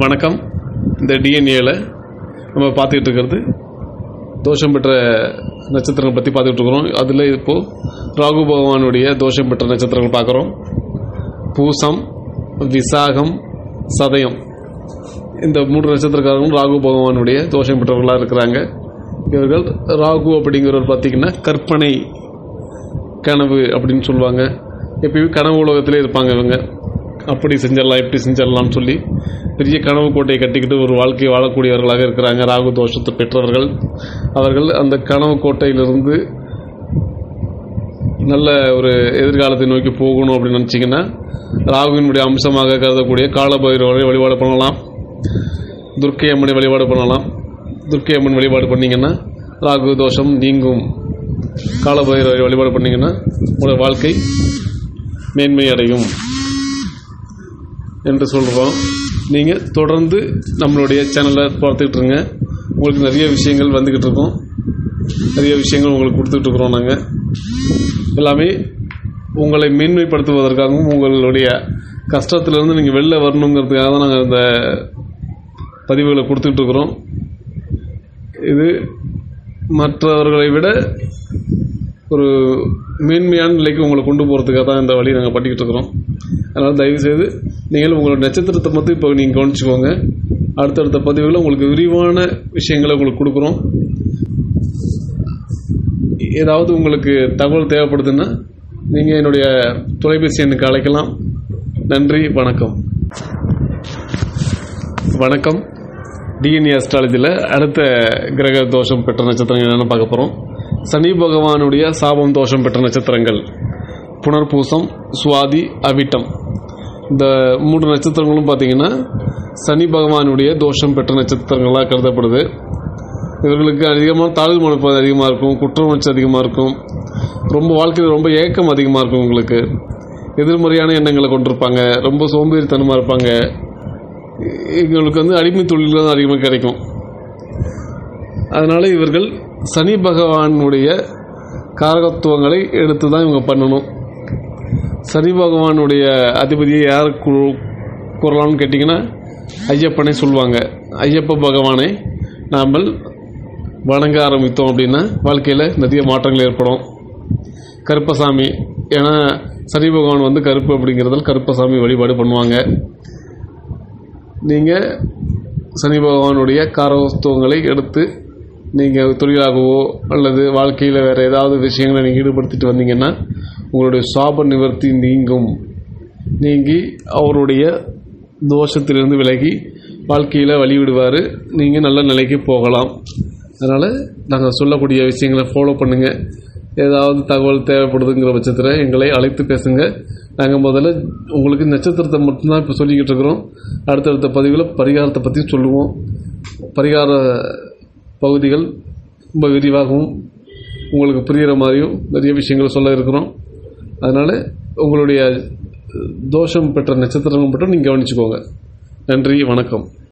வணக்கம் இந்த டிஎன்ஏல நம்ம பார்த்துக்கிட்டு இருக்கிறது தோஷம் பெற்ற நட்சத்திரங்கள் பற்றி பார்த்துக்கிட்டு இருக்கிறோம் அதில் இப்போது ராகு பகவானுடைய தோஷம் பெற்ற நட்சத்திரங்கள் பார்க்குறோம் பூசம் விசாகம் சதயம் இந்த மூன்று நட்சத்திரக்காரங்களும் ராகு பகவானுடைய தோஷம் பெற்றவர்களாக இருக்கிறாங்க இவர்கள் ராகு அப்படிங்கிறவர் பார்த்திங்கன்னா கற்பனை கனவு அப்படின்னு சொல்லுவாங்க எப்பயுமே கனவு உலகத்திலே இருப்பாங்க இவங்க அப்படி செஞ்சிடலாம் இப்படி செஞ்சிடலாம்னு சொல்லி பெரிய கனவு கோட்டையை கட்டிக்கிட்டு ஒரு வாழ்க்கையை வாழக்கூடியவர்களாக இருக்கிறாங்க ராகு தோஷத்தை பெற்றவர்கள் அவர்கள் அந்த கனவு கோட்டையிலிருந்து நல்ல ஒரு எதிர்காலத்தை நோக்கி போகணும் அப்படின்னு நினச்சிங்கன்னா ராகுவினுடைய அம்சமாக கருதக்கூடிய காலபைரவரை வழிபாடு பண்ணலாம் துர்க்கை அம்மனை வழிபாடு பண்ணலாம் துர்க்கை அம்மன் வழிபாடு பண்ணிங்கன்னா ராகு தோஷம் நீங்கும் காலபைரவரை வழிபாடு பண்ணிங்கன்னா உங்களோட வாழ்க்கை மேன்மை அடையும் என்று சொல்கிறோம் நீங்கள் தொடர்ந்து நம்மளுடைய சேனலை பார்த்துக்கிட்டு இருங்க உங்களுக்கு நிறைய விஷயங்கள் வந்துக்கிட்டு இருக்கோம் நிறைய விஷயங்கள் உங்களுக்கு கொடுத்துக்கிட்டு இருக்கிறோம் நாங்கள் எல்லாமே உங்களை மேன்மைப்படுத்துவதற்காகவும் உங்களுடைய கஷ்டத்திலிருந்து நீங்கள் வெளில வரணுங்கிறதுக்காக தான் நாங்கள் இந்த பதிவுகளை கொடுத்துக்கிட்டு இருக்கிறோம் இது மற்றவர்களை விட ஒரு மேன்மையான நிலைக்கு உங்களை கொண்டு போகிறதுக்காக தான் இந்த வழி நாங்கள் பண்ணிக்கிட்டு இருக்கிறோம் அதனால் தயவுசெய்து நீங்கள் உங்களோட நட்சத்திரத்தை மட்டும் இப்போ நீங்கள் கவனிச்சுக்கோங்க அடுத்தடுத்த பதிவுகளில் உங்களுக்கு விரிவான விஷயங்களை உங்களுக்கு கொடுக்குறோம் ஏதாவது உங்களுக்கு தகவல் தேவைப்படுதுன்னா நீங்கள் என்னுடைய தொலைபேசி எண்ணுக்கு அழைக்கலாம் நன்றி வணக்கம் வணக்கம் டிஎன்ஏ அஸ்ட்ராலஜியில் அடுத்த கிரக தோஷம் பெற்ற நட்சத்திரங்கள் என்னென்னு பார்க்க போகிறோம் சனி பகவானுடைய சாபம் தோஷம் பெற்ற நட்சத்திரங்கள் புனர்பூசம் சுவாதி அவிட்டம் இந்த மூன்று நட்சத்திரங்களும் பார்த்தீங்கன்னா சனி பகவானுடைய தோஷம் பெற்ற நட்சத்திரங்களாக கருதப்படுது இவர்களுக்கு அதிகமாக தாழ்வு மனப்பாடு அதிகமாக இருக்கும் குற்ற உணர்ச்சி அதிகமாக இருக்கும் ரொம்ப வாழ்க்கையில் ரொம்ப ஏக்கம் அதிகமாக இருக்கும் உங்களுக்கு எதிர்மறையான எண்ணங்களை கொண்டிருப்பாங்க ரொம்ப சோம்பேறித்தனமாக இருப்பாங்க இவங்களுக்கு வந்து அடிமை தொழில்கள் தான் அதிகமாக கிடைக்கும் அதனால் இவர்கள் சனி பகவானுடைய காரகத்துவங்களை எடுத்து தான் இவங்க பண்ணணும் சனி பகவானுடைய அதிபதியை யார் கூ- கூறலாம்னு கேட்டிங்கன்னா ஐயப்பனை சொல்லுவாங்க ஐயப்ப பகவானை நாம் வணங்க ஆரம்பித்தோம் அப்படின்னா வாழ்க்கையில் நிறைய மாற்றங்கள் ஏற்படும் கருப்பசாமி ஏன்னா சனி பகவான் வந்து கருப்பு அப்படிங்கிறதால கருப்பசாமி வழிபாடு பண்ணுவாங்க நீங்கள் சனி பகவானுடைய காரவஸ்துவங்களை எடுத்து நீங்கள் தொழிலாகவோ அல்லது வாழ்க்கையில் வேறு ஏதாவது விஷயங்களை நீங்கள் ஈடுபடுத்திட்டு வந்தீங்கன்னா உங்களுடைய சாப நிவர்த்தி நீங்கும் நீங்கி அவருடைய தோஷத்திலிருந்து விலகி வாழ்க்கையில் வழிவிடுவார் நீங்கள் நல்ல நிலைக்கு போகலாம் அதனால் நாங்கள் சொல்லக்கூடிய விஷயங்களை ஃபாலோ பண்ணுங்கள் ஏதாவது தகவல் தேவைப்படுதுங்கிற பட்சத்தில் எங்களை அழைத்து பேசுங்க நாங்கள் முதல்ல உங்களுக்கு நட்சத்திரத்தை மட்டும்தான் இப்போ சொல்லிக்கிட்டு இருக்கிறோம் அடுத்தடுத்த பதிவில் பரிகாரத்தை பற்றி சொல்லுவோம் பரிகார பகுதிகள் ரொம்ப விரிவாகவும் உங்களுக்கு புரிகிற மாதிரியும் நிறைய விஷயங்கள் சொல்ல இருக்கிறோம் அதனால் உங்களுடைய தோஷம் பெற்ற நட்சத்திரங்கள் மட்டும் நீங்கள் கவனிச்சுக்கோங்க நன்றி வணக்கம்